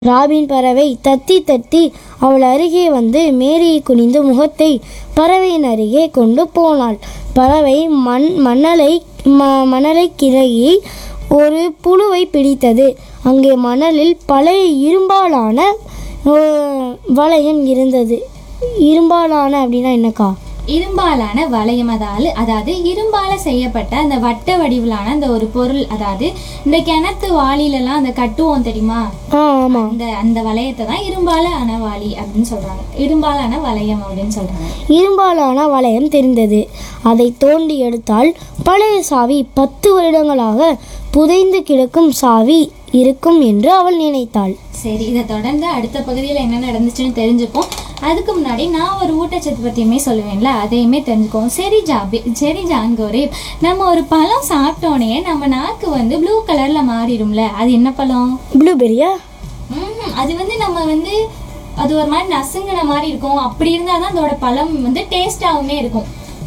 Robin பறவை தத்தி தத்தி அவள் அருகே வந்து மேரி குனிந்து முகத்தை பறவையின் அருகே கொண்டு போனாள் பறவை மண் மணலை ம மணலை கிளகி ஒரு புழுவை பிடித்தது அங்கே மணலில் பழைய இரும்பாலான அஹ், வளையம் இருந்தது இரும்பாலான அப்படின்னா என்னக்கா இரும்பாலான வளையம் அதாவது அதாவது இரும்பால செய்யப்பட்ட அந்த வட்ட வடிவிலான அந்த ஒரு பொருள் அதாவது இந்த கிணத்து வாளிலெல்லாம் அந்த கட்டுவோம் தெரியுமா ஆ ஆமாம் அந்த அந்த வளையத்தை தான் இரும்பாலான வாளி அப்படின்னு சொல்றாங்க இரும்பாலான வளையம் அப்படின்னு சொல்றாங்க இரும்பாலான வளையம் தெரிந்தது அதை தோண்டி எடுத்தால் பழைய சாவி பத்து வருடங்களாக புதைந்து கிடக்கும் சாவி இருக்கும் என்று அவள் நினைத்தாள் சரி இதை தொடர்ந்து அடுத்த பகுதியில் என்ன நடந்துச்சுன்னு தெரிஞ்சுப்போம் அதுக்கு முன்னாடி நான் ஒரு ஊட்டச்சத்து பற்றியுமே சொல்லுவேன்ல அதையுமே தெரிஞ்சுக்குவோம் சரி ஜாபி சரி ஜான்கோரே நம்ம ஒரு பழம் சாப்பிட்டோன்னே நம்ம நாக்கு வந்து ப்ளூ கலரில் மாறிடும்ல அது என்ன பழம் ப்ளூபெரியா ம்ஹும். அது வந்து நம்ம வந்து அது ஒரு மாதிரி நசுங்கின மாதிரி இருக்கும் அப்படி இருந்தால் தான் அதோட பழம் வந்து டேஸ்டாகவுமே இருக்கும்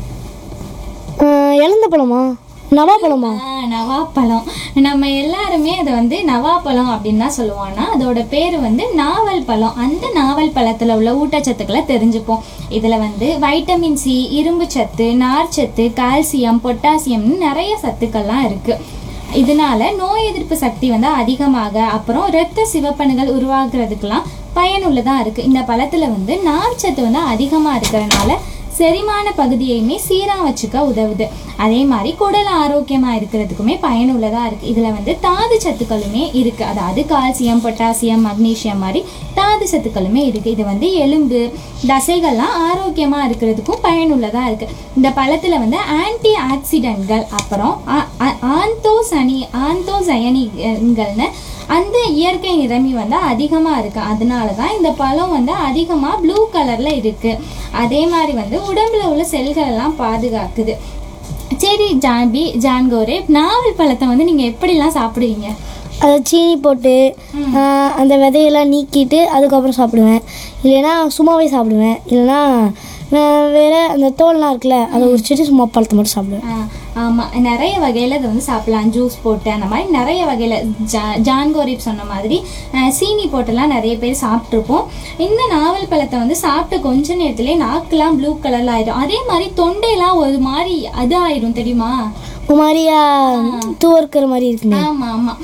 இழந்த பழமா நவாப்பழமா ஆ, நவாப்பழம் நம்ம எல்லாருமே அதை வந்து நவாப்பழம் அப்படின்னு தான் சொல்லுவோம்னா அதோட பேர் வந்து நாவல் பழம் அந்த நாவல் பழத்தில் உள்ள ஊட்டச்சத்துக்களை தெரிஞ்சுப்போம் இதில் வந்து வைட்டமின் சி இரும்பு சத்து நார்ச்சத்து கால்சியம் பொட்டாசியம்னு நிறைய சத்துக்கள்லாம் இருக்குது இதனால நோய் எதிர்ப்பு சக்தி வந்து அதிகமாக அப்புறம் இரத்த சிவப்பணுகள் உருவாக்குறதுக்கெல்லாம் பயனுள்ளதாக இருக்குது இந்த பழத்தில் வந்து நார்ச்சத்து வந்து அதிகமாக இருக்கிறனால செரிமான பகுதியையுமே சீராக வச்சுக்க உதவுது அதே மாதிரி குடல் ஆரோக்கியமாக இருக்கிறதுக்குமே பயனுள்ளதாக இருக்குது இதில் வந்து தாது சத்துக்களுமே இருக்குது அதாவது கால்சியம் பொட்டாசியம் மக்னீசியம் மாதிரி தாது சத்துக்களுமே இருக்குது இது வந்து எலும்பு தசைகள்லாம் ஆரோக்கியமாக இருக்கிறதுக்கும் பயனுள்ளதாக இருக்குது இந்த பழத்தில் வந்து ஆன்டி ஆக்சிடென்ட்கள் அப்புறம் ஆ- ஆ- ஆந்தோசனி ஆந்தோசயனிகள்னு அந்த இயற்கை நிறமி வந்து அதிகமாக இருக்கு அதனால தான் இந்த பழம் வந்து அதிகமாக ப்ளூ கலரில் இருக்கு அதே மாதிரி வந்து உடம்புல உள்ள செல்கள் எல்லாம் பாதுகாக்குது சரி ஜான்பி ஜான்கோரே நாவல் பழத்தை வந்து நீங்கள் எப்படிலாம் சாப்பிடுவீங்க அதை சீனி போட்டு ஆஹ், அந்த விதையெல்லாம் நீக்கிட்டு அதுக்கப்புறம் சாப்பிடுவேன் இல்லைன்னா சும்மாவே சாப்பிடுவேன் இல்லைன்னா வே- வேற அந்த தோல்லாம் இருக்குல்ல அதை உரிச்சிட்டு சும்மா பழத்தை மட்டும் சாப்பிடுவேன் ஆ, ஆமா நிறைய வகையில் அதை வந்து சாப்பிடலாம் ஜூஸ் போட்டு அந்த மாதிரி நிறைய வகையில் ஜா ஜான்கோரிப் சொன்ன மாதிரி ஆ, சீனி போட்டெல்லாம் நிறைய பேர் சாப்பிட்ருப்போம் இந்த நாவல் பழத்தை வந்து சாப்பிட்ட கொஞ்ச நேரத்திலே நாக்கெல்லாம் ப்ளூ கலரில் ஆயிடும் அதே மாதிரி தொண்டையெல்லாம் ஒரு மாதிரி அது ஆயிடும் தெரியுமா ஒரு மாதிரியா தூர்க்கிற மாதிரி இருக்குமே ஆமா ஆமா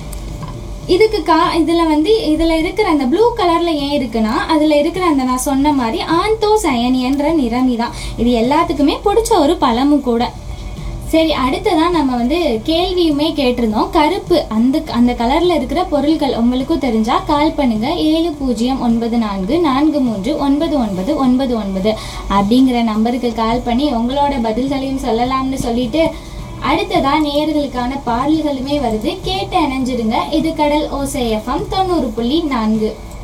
இதுக்கு கா இதுல வந்து இதுல இருக்கிற அந்த ப்ளூ கலர்ல ஏன் இருக்குன்னா அதுல இருக்கிற அந்த நான் சொன்ன மாதிரி ஆந்தோசயனியன்ற நிறமி தான் இது எல்லாத்துக்குமே பிடிச்ச ஒரு பழமும் கூட சரி அடுத்ததான் நம்ம வந்து கேள்வியுமே கேட்டிருந்தோம் கருப்பு அந்த அந்த கலர்ல இருக்கிற பொருட்கள் உங்களுக்கும் தெரிஞ்சா கால் பண்ணுங்க ஏழு பூஜ்ஜியம் ஒன்பது நான்கு நான்கு மூன்று ஒன்பது ஒன்பது ஒன்பது ஒன்பது அப்படிங்கிற நம்பருக்கு கால் பண்ணி உங்களோட பதில்களையும் சொல்லலாம்னு சொல்லிட்டு அடுத்ததா நேயர்களுக்கான பாடல்களுமே வருது கேட்டு இணைஞ்சிருங்க இது கடல் ஓசை எஃப்எம் தொண்ணூறு புள்ளி நான்கு